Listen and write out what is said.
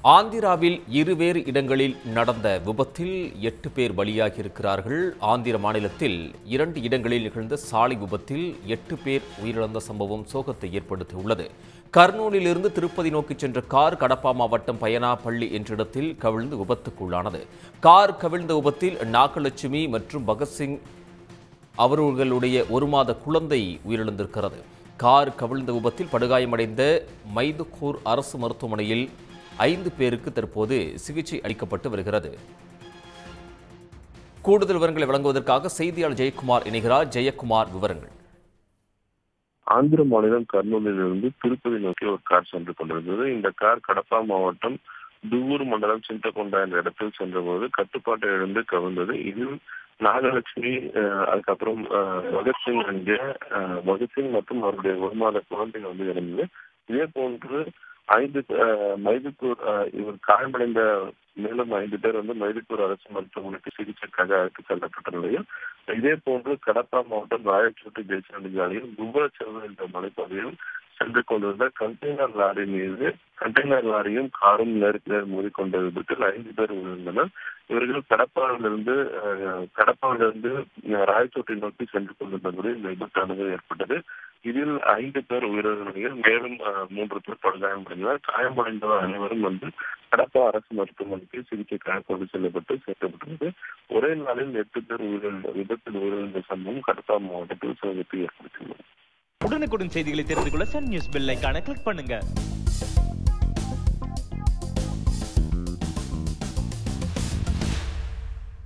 ஆந்திராவில் இருவேறு இடங்களில் நடந்த விபத்தில் எட்டு பேர் பலியாகி இருக்கிறார்கள் ஆந்திர மாநிலத்தில் இரண்டு இடங்களில் நிகழ்ந்த சாலை விபத்தில் எட்டு பேர் உயிரிழந்த சம்பவம் சோகத்தை ஏற்படுத்தியுள்ளது கர்னூலிலிருந்து திருப்பதி நோக்கி சென்ற கார் கடப்பா மாவட்டம் பயனாப்பள்ளி என்ற இடத்தில் கவிழ்ந்து விபத்துக்குள்ளானது கார் கவிழ்ந்த விபத்தில் நாகலட்சுமி மற்றும் பகத்சிங் அவர்களுடைய ஒரு மாத குழந்தை உயிரிழந்திருக்கிறது கார் கவிழ்ந்த விபத்தில் படுகாயமடைந்த மைதுக்கூர் அரசு மருத்துவமனையில் ஐந்து பேருக்கு தற்போது சிகிச்சை அளிக்கப்பட்டு வருகிறது கூடுதல் விவரங்களை வழங்குவதற்காக செய்தியாளர் ஜெயக்குமார் இணைகிறார் ஜெயக்குமார் விவரங்கள் ஆந்திர மாநிலம் கர்னூலிலிருந்து திருப்பதி நோக்கி ஒரு கார் சென்று கொண்டிருந்தது இந்த கார் கடப்பா மாவட்டம் துவூர் மண்டலம் சிந்தகொண்டா என்ற இடத்தில் சென்றபோது கட்டுப்பாட்டை இழந்து கவிழ்ந்தது இதில் நாகலட்சுமி அஹ், அதுக்கப்புறம் அஹ், பகத்சிங் அங்கே அஹ், பகத்சிங் மற்றும் அவருடைய ஒரு மாத குழந்தை வந்து இருந்தது இதே போன்று ஐந்து அஹ், மைதுக்கூர் அஹ், இவர் காயமடைந்த மேலும் ஐந்து பேர் வந்து மைதுக்கூர் அரசு மருத்துவமனைக்கு சிகிச்சைக்காக அழைத்து செல்லப்பட்ட நிலையில் இதே போன்று கடப்பா மாவட்டம் ராயச்சோட்டு தேசிய சாலையில் கும்பலச்செல்வம் என்ற மலைப்பகுதியில் சென்று கொண்டிருந்த கண்டெய்னர் லாரி மீது கண்டெய்னர் லாரியும் காரும் நேருக்கு நேர் மோதிக்கொண்ட விபத்தில் ஐந்து பேர் உயிரிழந்தனர் இவர்கள் கடப்பாவிலிருந்து அஹ், கடப்பாவிலிருந்து அஹ், ராயச்சோட்டை நோக்கி சென்று கொண்டிருந்தபோது இந்த விபத்தானது ஏற்பட்டது இதில் ஐந்து பேர் உயிரிழந்த நிலையில் மேலும் அஹ், மூன்று பேர் படுகாயமடைந்தனர் காயமடைந்தவர் அனைவரும் வந்து கடப்பா அரசு மருத்துவமனைக்கு சிகிச்சைக்காக கொண்டு செல்லப்பட்டு சேர்க்கப்பட்டுள்ளது ஒரே நாளில் எட்டு பேர் உயிரிழந்த விபத்தில் உயிரிழந்த சம்பவம் கடப்பா மாவட்டத்தில் சோகத்தை ஏற்படுத்தியுள்ளது உடனுக்குடன் செய்திகளை தெரிந்து கொள்ள சன் நியூஸ் பெல் ஐகானை கிளிக் பண்ணுங்க